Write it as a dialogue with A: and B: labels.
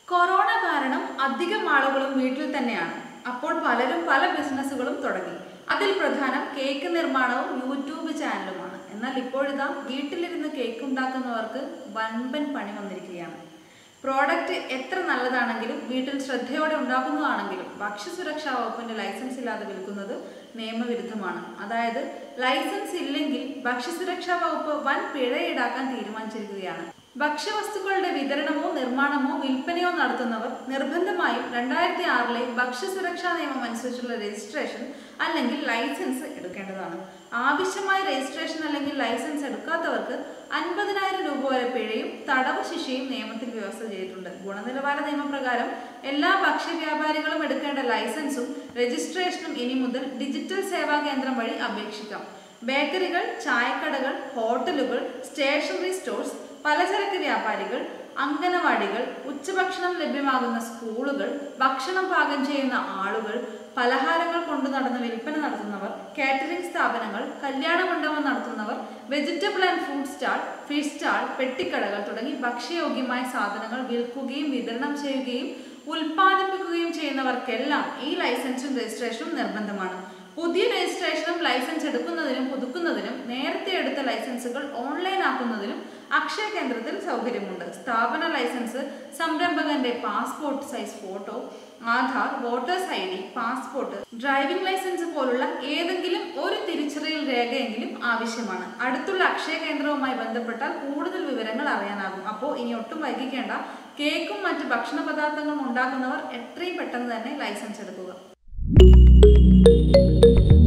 A: corona കാരണം അധികം ആളുകളും വീട്ടിൽ തന്നെയാണ് അപ്പോൾ പലരും പല ബിസിനസ്സുകളും തുടങ്ങി അതിൽ പ്രധാനം കേക്ക് നിർമ്മാണവും യൂട്യൂബ് ചാനലുമാണ് എന്നാൽ ഇപ്പോഴിതാ വീട്ടിലിരുന്ന് കേക്ക് ഉണ്ടാക്കുന്നവർക്ക് വൻപൻ പണി വന്നിരിക്കുകയാണ് പ്രോഡക്റ്റ് എത്ര നല്ലതാണെങ്കിലും വീട്ടിൽ ശ്രദ്ധയോടെ ഉണ്ടാക്കുന്നതാണെങ്കിലും ഭക്ഷ്യസുരക്ഷാ വകുപ്പിന്റെ ലൈസൻസ് ഇല്ലാതെ വിൽക്കുന്നത് നിയമവിരുദ്ധമാണ് അതായത് ലൈസൻസ് ഇല്ലെങ്കിൽ ഭക്ഷ്യസുരക്ഷാ വകുപ്പ് വൻ പിഴ ഈടാക്കാൻ തീരുമാനിച്ചിരിക്കുകയാണ് ഭക്ഷ്യവസ്തുക്കളുടെ വിതരണമോ നിർമ്മാണമോ വിൽപ്പനയോ നടത്തുന്നവർ നിർബന്ധമായും രണ്ടായിരത്തി ആറിലെ ഭക്ഷ്യസുരക്ഷാ നിയമം അനുസരിച്ചുള്ള രജിസ്ട്രേഷൻ അല്ലെങ്കിൽ ലൈസൻസ് എടുക്കേണ്ടതാണ് ആവശ്യമായ രജിസ്ട്രേഷൻ അല്ലെങ്കിൽ ലൈസൻസ് എടുക്കാത്തവർക്ക് അൻപതിനായിരം രൂപ വരെ പിഴയും തടവ് ശിക്ഷയും നിയമത്തിൽ വ്യവസ്ഥ ചെയ്തിട്ടുണ്ട് ഗുണനിലവാര നിയമപ്രകാരം എല്ലാ ഭക്ഷ്യ വ്യാപാരികളും എടുക്കേണ്ട ലൈസൻസും രജിസ്ട്രേഷനും ഇനി മുതൽ ഡിജിറ്റൽ സേവാ കേന്ദ്രം വഴി അപേക്ഷിക്കാം ബേക്കറികൾ ചായക്കടകൾ ഹോട്ടലുകൾ സ്റ്റേഷനറി സ്റ്റോഴ്സ് പലചരക്ക് വ്യാപാരികൾ അംഗനവാടികൾ ഉച്ചഭക്ഷണം ലഭ്യമാകുന്ന സ്കൂളുകൾ ഭക്ഷണം പാകം ചെയ്യുന്ന ആളുകൾ പലഹാരങ്ങൾ കൊണ്ടു നടന്ന് വിൽപ്പന നടത്തുന്നവർ കാറ്ററിംഗ് സ്ഥാപനങ്ങൾ കല്യാണ മണ്ഡപം നടത്തുന്നവർ vegetable and fruit stall fish stall പെട്ടിക്കടകൾ തുടങ്ങി ഭക്ഷ്യയോഗ്യമായ സാധനങ്ങൾ വിൽക്കുകയും വിതരണം ചെയ്യുകയും ഉൽപ്പാദിപ്പിക്കുകയും ചെയ്യുന്നവർക്കെല്ലാം ഈ ലൈസൻസും രജിസ്ട്രേഷനും നിർബന്ധമാണ് പുതിയ രജിസ്ട്രേഷനും ലൈസൻസ് എടുക്കുന്നതിനും പുതുക്കുന്നതിനും നേരത്തെ എടുത്ത ലൈസൻസുകൾ ഓൺലൈൻ ആക്കുന്നതിനും അക്ഷയ കേന്ദ്രത്തിൽ സൗകര്യമുണ്ട് സ്ഥാപന ലൈസൻസ് സംരംഭകന്റെ passport size photo Aadhaar voters I D passport driving licence പോലുള്ള ഏതെങ്കിലും ഒരു തിരിച്ചറിയൽ രേഖയെങ്കിലും ആവശ്യമാണ് അടുത്തുള്ള അക്ഷയ കേന്ദ്രവുമായി ബന്ധപ്പെട്ടാൽ കൂടുതൽ വിവരങ്ങൾ അറിയാനാകും അപ്പോൾ ഇനി ഒട്ടും വൈകിക്കേണ്ട കേക്കും മറ്റ് ഭക്ഷണ പദാർത്ഥങ്ങളും ഉണ്ടാക്കുന്നവർ എത്രയും പെട്ടെന്ന് തന്നെ ലൈസൻസ് എടുക്കുക